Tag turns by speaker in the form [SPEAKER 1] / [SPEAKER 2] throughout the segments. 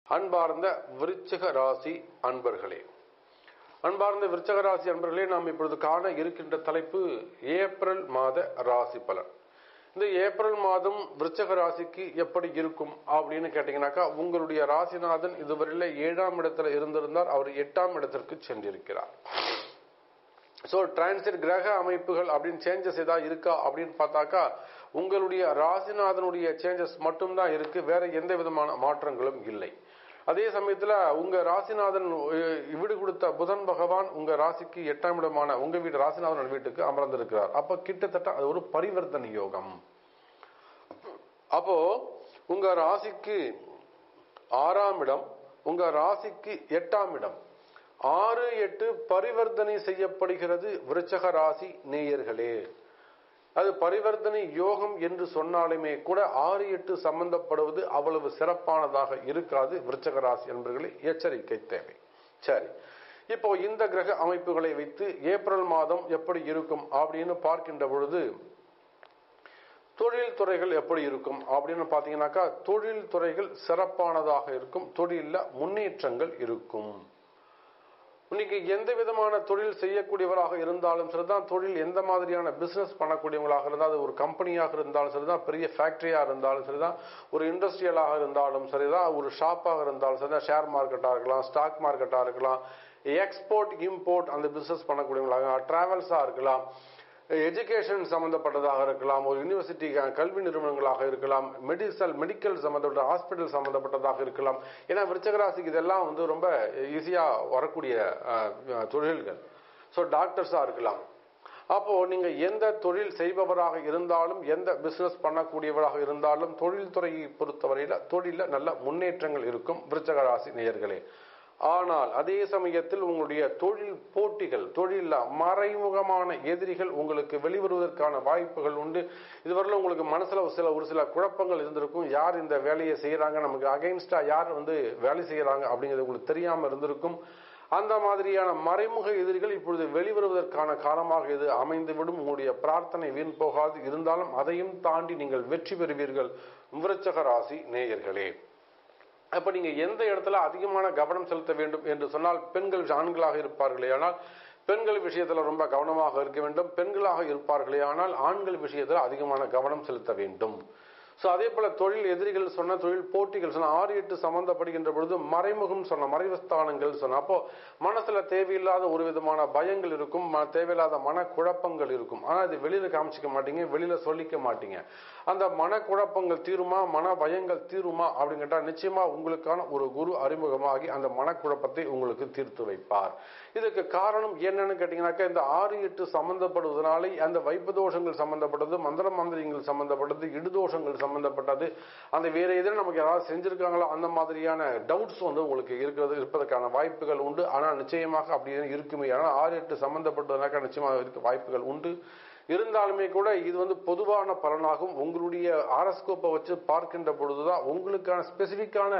[SPEAKER 1] அன்பார்ந்த விருச்சிக ராசி அன்பர்களே அன்பார்ந்த விருச்சக ராசி அன்பர்களே நாம் இப்பொழுது காண இருக்கின்ற தலைப்பு ஏப்ரல் மாத ராசி பலன் இந்த ஏப்ரல் மாதம் விருச்சக ராசிக்கு எப்படி இருக்கும் அப்படின்னு கேட்டீங்கன்னாக்கா உங்களுடைய ராசிநாதன் இதுவரையில ஏழாம் இடத்துல இருந்திருந்தார் அவர் எட்டாம் இடத்திற்கு சென்றிருக்கிறார் ஸோ டிரான்சிட் கிரக அமைப்புகள் அப்படின்னு சேஞ்சஸ் ஏதாவது இருக்கா அப்படின்னு பார்த்தாக்கா உங்களுடைய ராசிநாதனுடைய சேஞ்சஸ் மட்டும்தான் இருக்கு வேற எந்த விதமான மாற்றங்களும் இல்லை அதே சமயத்துல உங்க ராசிநாதன் வீடு கொடுத்த புதன் பகவான் உங்க ராசிக்கு எட்டாம் இடமான உங்க வீடு ராசிநாதன் வீட்டுக்கு அமர்ந்திருக்கிறார் அப்ப கிட்டத்தட்ட அது ஒரு பரிவர்த்தனை யோகம் அப்போ உங்க ராசிக்கு ஆறாம் இடம் உங்க ராசிக்கு எட்டாம் இடம் ஆறு எட்டு பரிவர்த்தனை செய்யப்படுகிறது விருச்சக ராசி நேயர்களே அது பரிவர்த்தனை யோகம் என்று சொன்னாலுமே கூட ஆறு எட்டு சம்பந்தப்படுவது அவ்வளவு சிறப்பானதாக இருக்காது விருச்சக ராசி என்பர்களே எச்சரிக்கை தேவை சரி இப்போ இந்த கிரக அமைப்புகளை வைத்து ஏப்ரல் மாதம் எப்படி இருக்கும் அப்படின்னு பார்க்கின்ற பொழுது தொழில் துறைகள் எப்படி இருக்கும் அப்படின்னு பாத்தீங்கன்னாக்கா தொழில் துறைகள் சிறப்பானதாக இருக்கும் தொழில முன்னேற்றங்கள் இருக்கும் இன்னைக்கு எந்த விதமான தொழில் செய்யக்கூடியவராக இருந்தாலும் சரிதான் தொழில் எந்த மாதிரியான பிசினஸ் பண்ணக்கூடியவங்களாக இருந்தால் அது ஒரு கம்பெனியாக இருந்தாலும் சரிதான் பெரிய ஃபேக்டரியா இருந்தாலும் சரிதான் ஒரு இண்டஸ்ட்ரியலாக இருந்தாலும் சரிதான் ஒரு ஷாப்பாக இருந்தாலும் சரிதான் ஷேர் மார்க்கெட்டாக இருக்கலாம் ஸ்டாக் மார்க்கெட்டாக இருக்கலாம் எக்ஸ்போர்ட் இம்போர்ட் அந்த பிசினஸ் பண்ணக்கூடியவங்களாக டிராவல்ஸாக இருக்கலாம் எஜுகேஷன் சம்பந்தப்பட்டதாக இருக்கலாம் ஒரு யூனிவர்சிட்டி கல்வி நிறுவனங்களாக இருக்கலாம் மெடிசல் மெடிக்கல் சம்பந்தப்பட்ட ஹாஸ்பிட்டல் சம்பந்தப்பட்டதாக இருக்கலாம் ஏன்னா விருச்சகராசிக்கு இதெல்லாம் வந்து ரொம்ப ஈஸியா வரக்கூடிய தொழில்கள் ஸோ டாக்டர்ஸா இருக்கலாம் அப்போ நீங்க எந்த தொழில் செய்பவராக இருந்தாலும் எந்த பிசினஸ் பண்ணக்கூடியவராக இருந்தாலும் தொழில்துறையை பொறுத்தவரையில தொழில நல்ல முன்னேற்றங்கள் இருக்கும் விருச்சக ராசி நேயர்களே ஆனால் அதே சமயத்தில் உங்களுடைய தொழில் போட்டிகள் தொழில மறைமுகமான எதிரிகள் உங்களுக்கு வெளிவருவதற்கான வாய்ப்புகள் உண்டு இதுவரையில உங்களுக்கு மனசுல சில ஒரு சில குழப்பங்கள் இருந்திருக்கும் யார் இந்த வேலையை செய்யறாங்க நமக்கு அகைன்ஸ்டா யார் வந்து வேலை செய்யறாங்க அப்படிங்கிறது உங்களுக்கு தெரியாம இருந்திருக்கும் அந்த மாதிரியான மறைமுக எதிரிகள் இப்பொழுது வெளிவருவதற்கான காலமாக இது அமைந்துவிடும் உங்களுடைய பிரார்த்தனை வீண் போகாது இருந்தாலும் அதையும் தாண்டி நீங்கள் வெற்றி பெறுவீர்கள் விருச்சக ராசி நேயர்களே அப்ப நீங்க எந்த இடத்துல அதிகமான கவனம் செலுத்த வேண்டும் என்று சொன்னால் பெண்கள் ஆண்களாக இருப்பார்களே ஆனால் பெண்கள் விஷயத்துல ரொம்ப கவனமாக இருக்க வேண்டும் பெண்களாக இருப்பார்களே ஆனால் ஆண்கள் விஷயத்துல அதிகமான கவனம் செலுத்த வேண்டும் ஸோ அதே போல தொழில் எதிரிகள் சொன்ன தொழில் போட்டிகள் சொன்ன ஆறு எட்டு சம்பந்தப்படுகின்ற பொழுது மறைமுகம் சொன்ன மறைவுஸ்தானங்கள் சொன்ன அப்போ மனசுல தேவையில்லாத ஒரு விதமான பயங்கள் இருக்கும் தேவையில்லாத மனக்குழப்பங்கள் இருக்கும் ஆனா அது வெளியில காமிச்சிக்க மாட்டீங்க வெளியில சொல்லிக்க மாட்டீங்க அந்த மனக்குழப்பங்கள் தீருமா மன பயங்கள் தீருமா அப்படின்னு கேட்டா நிச்சயமா உங்களுக்கான ஒரு குரு அறிமுகமாகி அந்த மனக்குழப்பத்தை உங்களுக்கு தீர்த்து வைப்பார் இதுக்கு காரணம் என்னன்னு கேட்டீங்கன்னாக்கா இந்த ஆறு எட்டு சம்பந்தப்படுவதனாலே அந்த வைப்பு தோஷங்கள் சம்பந்தப்பட்டது மந்திர மந்திரியங்கள் சம்பந்தப்பட்டது இடுதோஷங்கள் சம்பந்தப்பட்டது அந்த வேற எதிரும் நமக்கு யாராவது செஞ்சிருக்காங்களோ அந்த மாதிரியான டவுட்ஸ் வந்து உங்களுக்கு இருக்கிறது இருப்பதற்கான வாய்ப்புகள் உண்டு ஆனால் நிச்சயமாக அப்படி இருக்குமே ஆனால் ஆறு எட்டு சம்பந்தப்பட்டதுனாக்கா நிச்சயமாக இருக்க வாய்ப்புகள் உண்டு இருந்தாலுமே கூட இது வந்து பொதுவான பலனாகும் உங்களுடைய ஆரஸ்கோப்பை வச்சு பார்க்கின்ற பொழுதுதான் உங்களுக்கான ஸ்பெசிபிக்கான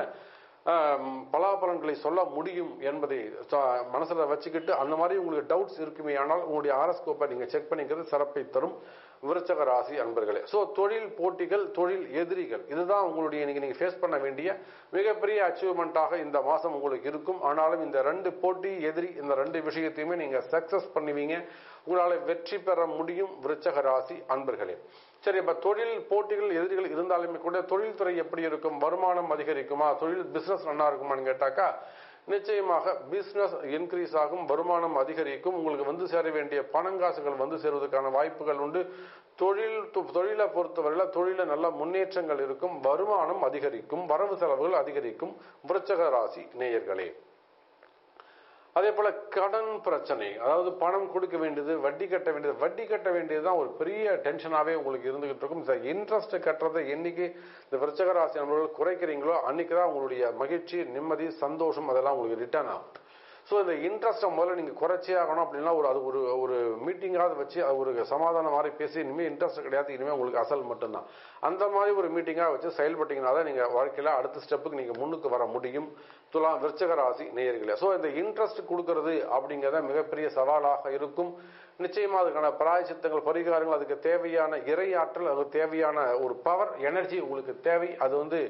[SPEAKER 1] பலாபலன்களை சொல்ல முடியும் என்பதை மனசுல வச்சுக்கிட்டு அந்த மாதிரி உங்களுக்கு டவுட்ஸ் இருக்குமே ஆனால் உங்களுடைய ஆரஸ்கோப்பை நீங்க செக் பண்ணிக்கிறது சிறப்பை தரும் விருச்சக ராசி அன்பர்களே ஸோ தொழில் போட்டிகள் தொழில் எதிரிகள் இதுதான் உங்களுடைய நீங்க நீங்க ஃபேஸ் பண்ண வேண்டிய மிகப்பெரிய அச்சீவ்மெண்ட்டாக இந்த மாசம் உங்களுக்கு இருக்கும் ஆனாலும் இந்த ரெண்டு போட்டி எதிரி இந்த ரெண்டு விஷயத்தையுமே நீங்க சக்சஸ் பண்ணுவீங்க உங்களால வெற்றி பெற முடியும் விருச்சக ராசி அன்பர்களே சரி இப்ப தொழில் போட்டிகள் எதிரிகள் இருந்தாலுமே கூட தொழில்துறை எப்படி இருக்கும் வருமானம் அதிகரிக்குமா தொழில் பிசினஸ் நல்லா இருக்குமான்னு கேட்டாக்கா நிச்சயமாக பிசினஸ் இன்க்ரீஸ் ஆகும் வருமானம் அதிகரிக்கும் உங்களுக்கு வந்து சேர வேண்டிய பணங்காசுகள் வந்து சேருவதற்கான வாய்ப்புகள் உண்டு தொழில் தொழிலை பொறுத்தவரையில தொழில நல்ல முன்னேற்றங்கள் இருக்கும் வருமானம் அதிகரிக்கும் வரவு செலவுகள் அதிகரிக்கும் விருச்சக ராசி நேயர்களே அதே போல கடன் பிரச்சனை அதாவது பணம் கொடுக்க வேண்டியது வட்டி கட்ட வேண்டியது வட்டி கட்ட வேண்டியது தான் ஒரு பெரிய டென்ஷனாவே உங்களுக்கு இருந்துகிட்டு இருக்கும் இந்த இன்ட்ரெஸ்ட் கட்டுறதை என்னைக்கு இந்த விருச்சக ராசி நண்பர்கள் குறைக்கிறீங்களோ அன்னைக்கு தான் உங்களுடைய மகிழ்ச்சி நிம்மதி சந்தோஷம் அதெல்லாம் உங்களுக்கு ரிட்டர்ன் ஆகும் ஸோ இந்த இன்ட்ரெஸ்ட்டை முதல்ல நீங்கள் குறைச்சே ஆகணும் அப்படின்னா ஒரு அது ஒரு ஒரு மீட்டிங்காவது வச்சு அது ஒரு சமாதானம் மாதிரி பேசி இனிமேல் இன்ட்ரெஸ்ட் கிடையாது இனிமேல் உங்களுக்கு அசல் மட்டும்தான் அந்த மாதிரி ஒரு மீட்டிங்காக வச்சு செயல்பட்டீங்கன்னா தான் நீங்கள் வாழ்க்கையில் அடுத்த ஸ்டெப்புக்கு நீங்கள் முன்னுக்கு வர முடியும் துலாம் விருச்சக ராசி நேயர்களே ஸோ இந்த இன்ட்ரெஸ்ட் கொடுக்கறது அப்படிங்கிறத மிகப்பெரிய சவாலாக இருக்கும் நிச்சயமா அதுக்கான பிராயச்சித்தங்கள் பரிகாரங்கள் அதுக்கு தேவையான இறையாற்றல் அதுக்கு தேவையான ஒரு பவர் எனர்ஜி உங்களுக்கு தேவை அது வந்து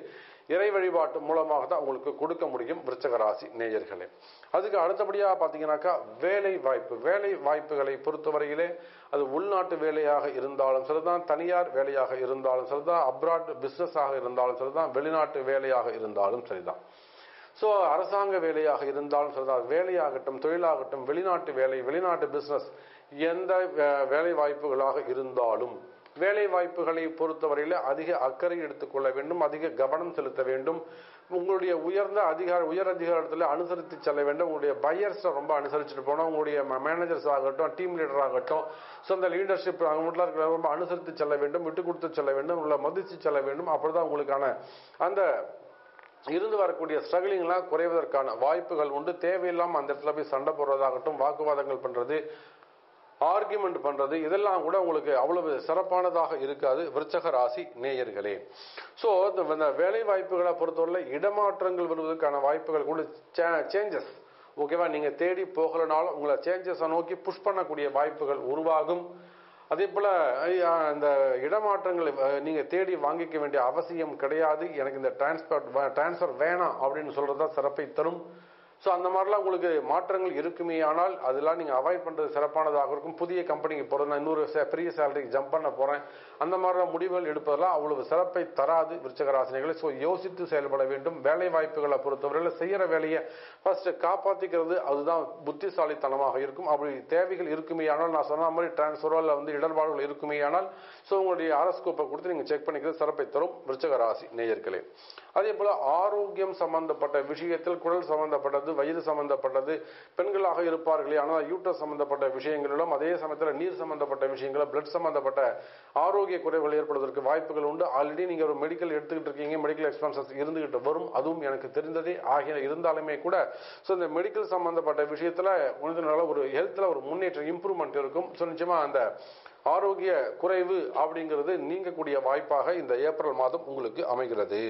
[SPEAKER 1] இறை வழிபாட்டு மூலமாக தான் உங்களுக்கு கொடுக்க முடியும் விருச்சக ராசி நேயர்களே அதுக்கு அடுத்தபடியாக பார்த்தீங்கன்னாக்கா வேலை வாய்ப்பு வேலை வாய்ப்புகளை பொறுத்தவரையிலே அது உள்நாட்டு வேலையாக இருந்தாலும் சரிதான் தனியார் வேலையாக இருந்தாலும் சரிதான் அப்ராட் பிசினஸாக இருந்தாலும் சரிதான் வெளிநாட்டு வேலையாக இருந்தாலும் சரிதான் ஸோ அரசாங்க வேலையாக இருந்தாலும் சரிதான் வேலையாகட்டும் தொழிலாகட்டும் வெளிநாட்டு வேலை வெளிநாட்டு பிசினஸ் எந்த வே- வேலை வாய்ப்புகளாக இருந்தாலும் வேலை வாய்ப்புகளை பொறுத்தவரையில் அதிக அக்கறை எடுத்துக்கொள்ள வேண்டும் அதிக கவனம் செலுத்த வேண்டும் உங்களுடைய உயர்ந்த அதிகார உயர் அதிகாரத்தில் அனுசரித்து செல்ல வேண்டும் உங்களுடைய பையர்ஸை ரொம்ப அனுசரிச்சுட்டு போனோம் உங்களுடைய மேனேஜர்ஸ் ஆகட்டும் டீம் லீடர் ஆகட்டும் ஸோ அந்த லீடர்ஷிப் அவங்க மட்டும் இருக்கிற ரொம்ப அனுசரித்து செல்ல வேண்டும் விட்டு கொடுத்து செல்ல வேண்டும் உங்களை மதித்து செல்ல வேண்டும் அப்பொழுதுதான் உங்களுக்கான அந்த இருந்து வரக்கூடிய ஸ்ட்ரகிளிங்லாம் குறைவதற்கான வாய்ப்புகள் உண்டு தேவையில்லாமல் அந்த இடத்துல போய் சண்டை போடுறதாகட்டும் வாக்குவாதங்கள் பண்றது ஆர்கியூமெண்ட் பண்றது இதெல்லாம் கூட உங்களுக்கு அவ்வளவு சிறப்பானதாக இருக்காது விருச்சக ராசி நேயர்களே ஸோ இந்த வேலை வாய்ப்புகளை பொறுத்தவரை இடமாற்றங்கள் வருவதற்கான வாய்ப்புகள் கூட சேஞ்சஸ் ஓகேவா நீங்க தேடி போகலனாலும் உங்களை சேஞ்சஸை நோக்கி புஷ் பண்ணக்கூடிய வாய்ப்புகள் உருவாகும் அதே போல ஐயா, இந்த இடமாற்றங்களை அஹ், நீங்க தேடி வாங்கிக்க வேண்டிய அவசியம் கிடையாது எனக்கு இந்த டிரான்ஸ்பர் டிரான்ஸ்ஃபர் வேணாம் அப்படின்னு சொல்றது தான் சிறப்பை தரும் ஸோ அந்த மாதிரிலாம் உங்களுக்கு மாற்றங்கள் இருக்குமே ஆனால் அதெல்லாம் நீங்கள் அவாய்ட் பண்ணுறது சிறப்பானதாக இருக்கும் புதிய கம்பெனிக்கு போகிறது நான் இன்னொரு சே- பெரிய சேலரிக்கு ஜம்ப் பண்ண போகிறேன் அந்த மாதிரிலாம் முடிவுகள் எடுப்பதெல்லாம் அவ்வளவு சிறப்பை தராது விருச்சக ராசினிகளை ஸோ யோசித்து செயல்பட வேண்டும் வேலை வாய்ப்புகளை பொறுத்தவரையில் செய்கிற வேலையை ஃபர்ஸ்ட் காப்பாற்றிக்கிறது அதுதான் புத்திசாலித்தனமாக இருக்கும் அப்படி தேவைகள் இருக்குமே ஆனால் நான் சொன்ன மாதிரி டிரான்ஸ்ஃபரோ இல்லை வந்து இடர்பாடுகள் இருக்குமே ஆனால் ஸோ உங்களுடைய அரஸ்கோப்பை கொடுத்து நீங்கள் செக் பண்ணிக்கிறது சிறப்பை தரும் விருச்சக ராசி நேயர்களே அதே போல ஆரோக்கியம் சம்பந்தப்பட்ட விஷயத்தில் குடல் சம்பந்தப்பட்டது வயிறு சம்பந்தப்பட்டது பெண்களாக இருப்பார்களே ஆனால் யூட்டஸ் சம்பந்தப்பட்ட விஷயங்களிலும் அதே சமயத்தில் நீர் சம்பந்தப்பட்ட விஷயங்கள் பிளட் சம்பந்தப்பட்ட ஆரோக்கிய குறைவுகள் ஏற்படுவதற்கு வாய்ப்புகள் உண்டு ஆல்ரெடி நீங்க ஒரு மெடிக்கல் எடுத்துக்கிட்டு இருக்கீங்க மெடிக்கல் எக்ஸ்பென்சஸ் இருந்துகிட்டு வரும் அதுவும் எனக்கு தெரிந்ததே ஆகிய இருந்தாலுமே கூட ஸோ இந்த மெடிக்கல் சம்பந்தப்பட்ட விஷயத்துல உங்களுக்கு நல்ல ஒரு ஹெல்த்ல ஒரு முன்னேற்றம் இம்ப்ரூவ்மெண்ட் இருக்கும் ஸோ நிச்சயமா அந்த ஆரோக்கிய குறைவு அப்படிங்கிறது நீங்கக்கூடிய வாய்ப்பாக இந்த ஏப்ரல் மாதம் உங்களுக்கு அமைகிறது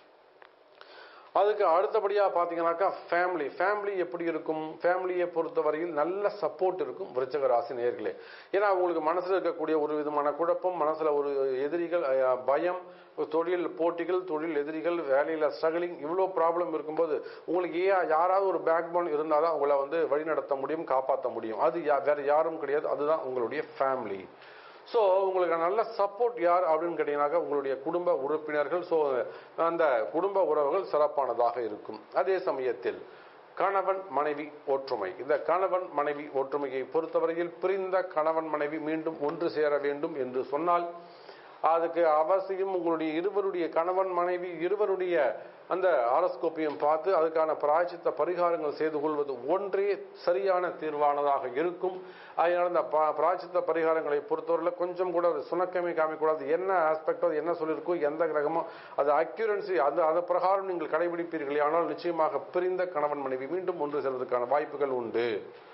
[SPEAKER 1] அதுக்கு அடுத்தபடியாக பார்த்தீங்கன்னாக்கா ஃபேமிலி ஃபேமிலி எப்படி இருக்கும் ஃபேமிலியை பொறுத்தவரையில் நல்ல சப்போர்ட் இருக்கும் விருச்சக ராசி நேர்களே ஏன்னா உங்களுக்கு மனசில் இருக்கக்கூடிய ஒரு விதமான குழப்பம் மனசில் ஒரு எதிரிகள் அஹ், பயம் தொழில் போட்டிகள் தொழில் எதிரிகள் வேலையில் ஸ்ட்ரகிளிங் இவ்வளோ ப்ராப்ளம் இருக்கும்போது உங்களுக்கு ஏன் யாராவது ஒரு பேக் போன் இருந்தால் தான் உங்களை வந்து வழிநடத்த முடியும் காப்பாற்ற முடியும் அது யா- வேற யாரும் கிடையாது அதுதான் உங்களுடைய ஃபேமிலி ஸோ உங்களுக்கு நல்ல சப்போர்ட் யார் அப்படின்னு கேட்டீங்கன்னாக்கா உங்களுடைய குடும்ப உறுப்பினர்கள் ஸோ அந்த குடும்ப உறவுகள் சிறப்பானதாக இருக்கும் அதே சமயத்தில் கணவன் மனைவி ஒற்றுமை இந்த கணவன் மனைவி ஒற்றுமையை பொறுத்தவரையில் பிரிந்த கணவன் மனைவி மீண்டும் ஒன்று சேர வேண்டும் என்று சொன்னால் அதுக்கு அவசியம் உங்களுடைய இருவருடைய கணவன் மனைவி இருவருடைய அந்த ஆரஸ்கோப்பியம் பார்த்து அதுக்கான பிராய்ச்சித்த பரிகாரங்கள் செய்து கொள்வது ஒன்றே சரியான தீர்வானதாக இருக்கும் அதனால இந்த ப- பிராயச்சித்த பரிகாரங்களை பொறுத்தவரையில் கொஞ்சம் கூட ஒரு சுணக்கமே காமிக்கூடாது என்ன ஆஸ்பெக்டோ அது என்ன சொல்லியிருக்கோ எந்த கிரகமோ அது அக்யூரன்சி அது அது பிரகாரம் நீங்கள் கடைபிடிப்பீர்களே ஆனால் நிச்சயமாக பிரிந்த கணவன் மனைவி மீண்டும் ஒன்று சேர்வதற்கான வாய்ப்புகள் உண்டு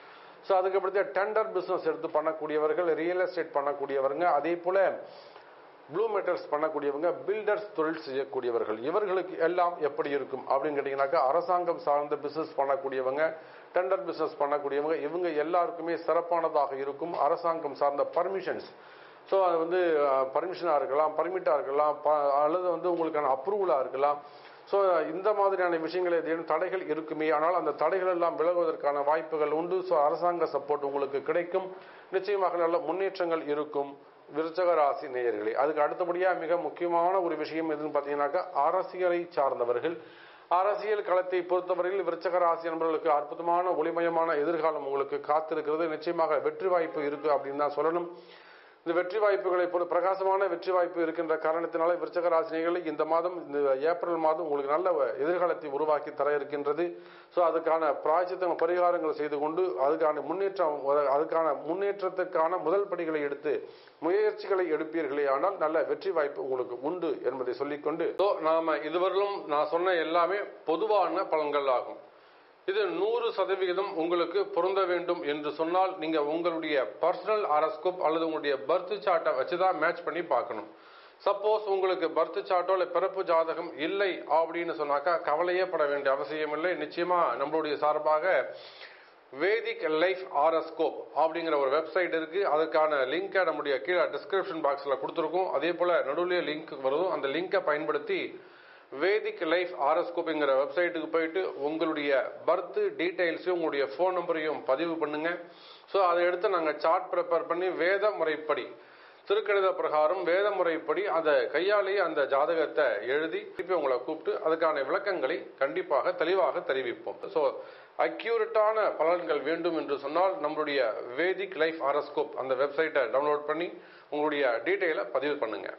[SPEAKER 1] ஸோ அதுக்கப்புறத்து டெண்டர் பிஸ்னஸ் எடுத்து பண்ணக்கூடியவர்கள் ரியல் எஸ்டேட் பண்ணக்கூடியவங்க அதே போல ப்ளூ மெட்டல்ஸ் பண்ணக்கூடியவங்க பில்டர்ஸ் தொழில் செய்யக்கூடியவர்கள் இவர்களுக்கு எல்லாம் எப்படி இருக்கும் அப்படின்னு கேட்டிங்கனாக்கா அரசாங்கம் சார்ந்த பிசினஸ் பண்ணக்கூடியவங்க டெண்டர் பிசினஸ் பண்ணக்கூடியவங்க இவங்க எல்லாருக்குமே சிறப்பானதாக இருக்கும் அரசாங்கம் சார்ந்த பர்மிஷன்ஸ் ஸோ அது வந்து பர்மிஷனாக இருக்கலாம் பர்மிட்டாக இருக்கலாம் ப- அல்லது வந்து உங்களுக்கான அப்ரூவலாக இருக்கலாம் ஸோ இந்த மாதிரியான விஷயங்கள் ஏதேனும் தடைகள் இருக்குமே ஆனால் அந்த தடைகள் எல்லாம் விலகுவதற்கான வாய்ப்புகள் உண்டு ஸோ அரசாங்க சப்போர்ட் உங்களுக்கு கிடைக்கும் நிச்சயமாக நல்ல முன்னேற்றங்கள் இருக்கும் விருச்சக ராசி நேயர்களே அதுக்கு அடுத்தபடியாக மிக முக்கியமான ஒரு விஷயம் எதுன்னு பார்த்தீங்கன்னாக்கா அரசியலை சார்ந்தவர்கள் அரசியல் களத்தை பொறுத்தவரையில் விருச்சக ராசி நண்பர்களுக்கு அற்புதமான ஒளிமயமான எதிர்காலம் உங்களுக்கு காத்திருக்கிறது நிச்சயமாக வெற்றி வாய்ப்பு இருக்கு அப்படின்னு தான் சொல்லணும் இந்த வெற்றி வாய்ப்புகளை பொறு பிரகாசமான வெற்றி வாய்ப்பு இருக்கின்ற காரணத்தினால விருச்சக ராசினிகளை இந்த மாதம் இந்த ஏப்ரல் மாதம் உங்களுக்கு நல்ல எதிர்காலத்தை உருவாக்கி தர இருக்கின்றது ஸோ அதுக்கான பிராய்ச்சித்த பரிகாரங்கள் செய்து கொண்டு அதுக்கான முன்னேற்றம் அதுக்கான முன்னேற்றத்துக்கான முதல் படிகளை எடுத்து முயற்சிகளை எடுப்பீர்களே ஆனால் நல்ல வெற்றி வாய்ப்பு உங்களுக்கு உண்டு என்பதை சொல்லிக்கொண்டு ஸோ நாம இதுவரையிலும் நான் சொன்ன எல்லாமே பொதுவான பலன்கள் ஆகும் இது நூறு சதவிகிதம் உங்களுக்கு பொருந்த வேண்டும் என்று சொன்னால் நீங்க உங்களுடைய பர்சனல் அரஸ்கோப் அல்லது உங்களுடைய பர்த் சார்ட்டை வச்சுதான் மேட்ச் பண்ணி பார்க்கணும் சப்போஸ் உங்களுக்கு பர்த் சார்ட்டோ இல்லை பிறப்பு ஜாதகம் இல்லை அப்படின்னு சொன்னாக்கா கவலையே பட வேண்டிய அவசியம் இல்லை நிச்சயமா நம்மளுடைய சார்பாக வேதிக் லைஃப் ஆரஸ்கோப் அப்படிங்கிற ஒரு வெப்சைட் இருக்கு அதுக்கான லிங்கை நம்முடைய கீழே டிஸ்கிரிப்ஷன் பாக்ஸ்ல கொடுத்துருக்கோம் அதே போல நடுவுலயே லிங்க் வரும் அந்த லிங்கை பயன்படுத்தி வேதிக் லைஃப் ஆரோஸ்கோப்ங்கிற வெப்சைட்டுக்கு போயிட்டு உங்களுடைய பர்த் டீடைல்ஸையும் உங்களுடைய ஃபோன் நம்பரையும் பதிவு பண்ணுங்க ஸோ அதை எடுத்து நாங்கள் சார்ட் ப்ரிப்பேர் பண்ணி வேத முறைப்படி திருக்கணித பிரகாரம் வேத முறைப்படி அதை கையாலேயே அந்த ஜாதகத்தை எழுதி திருப்பி உங்களை கூப்பிட்டு அதுக்கான விளக்கங்களை கண்டிப்பாக தெளிவாக தெரிவிப்போம் ஸோ அக்யூரட்டான பலன்கள் வேண்டும் என்று சொன்னால் நம்மளுடைய வேதிக் லைஃப் ஆரோஸ்கோப் அந்த வெப்சைட்டை டவுன்லோட் பண்ணி உங்களுடைய டீட்டெயிலை பதிவு பண்ணுங்க